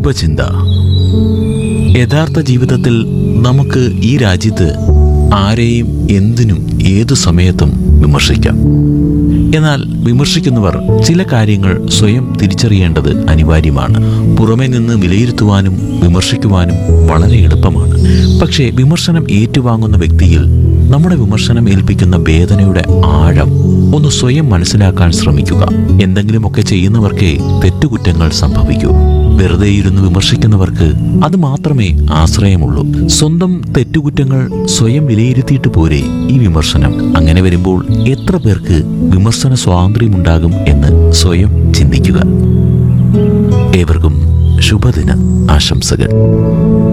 ശുഭചിന്ത യഥാർത്ഥ ജീവിതത്തിൽ നമുക്ക് ഈ രാജ്യത്ത് ആരെയും എന്തിനും ഏതു സമയത്തും വിമർശിക്കാം എന്നാൽ വിമർശിക്കുന്നവർ ചില കാര്യങ്ങൾ സ്വയം തിരിച്ചറിയേണ്ടത് അനിവാര്യമാണ് പുറമെ നിന്ന് വിലയിരുത്തുവാനും വിമർശിക്കുവാനും വളരെ എളുപ്പമാണ് പക്ഷേ വിമർശനം ഏറ്റുവാങ്ങുന്ന വ്യക്തിയിൽ നമ്മുടെ വിമർശനം ഏൽപ്പിക്കുന്ന വേദനയുടെ ആഴം ഒന്ന് സ്വയം മനസ്സിലാക്കാൻ ശ്രമിക്കുക എന്തെങ്കിലുമൊക്കെ ചെയ്യുന്നവർക്കേ തെറ്റുകുറ്റങ്ങൾ സംഭവിക്കൂ വെറുതെ ഇരുന്ന് വിമർശിക്കുന്നവർക്ക് അത് മാത്രമേ ആശ്രയമുള്ളൂ സ്വന്തം തെറ്റുകുറ്റങ്ങൾ സ്വയം വിലയിരുത്തിയിട്ട് പോരെ ഈ വിമർശനം അങ്ങനെ വരുമ്പോൾ എത്ര പേർക്ക് വിമർശന സ്വാതന്ത്ര്യമുണ്ടാകും എന്ന് സ്വയം ചിന്തിക്കുക ഏവർക്കും ശുഭദിന ആശംസകൾ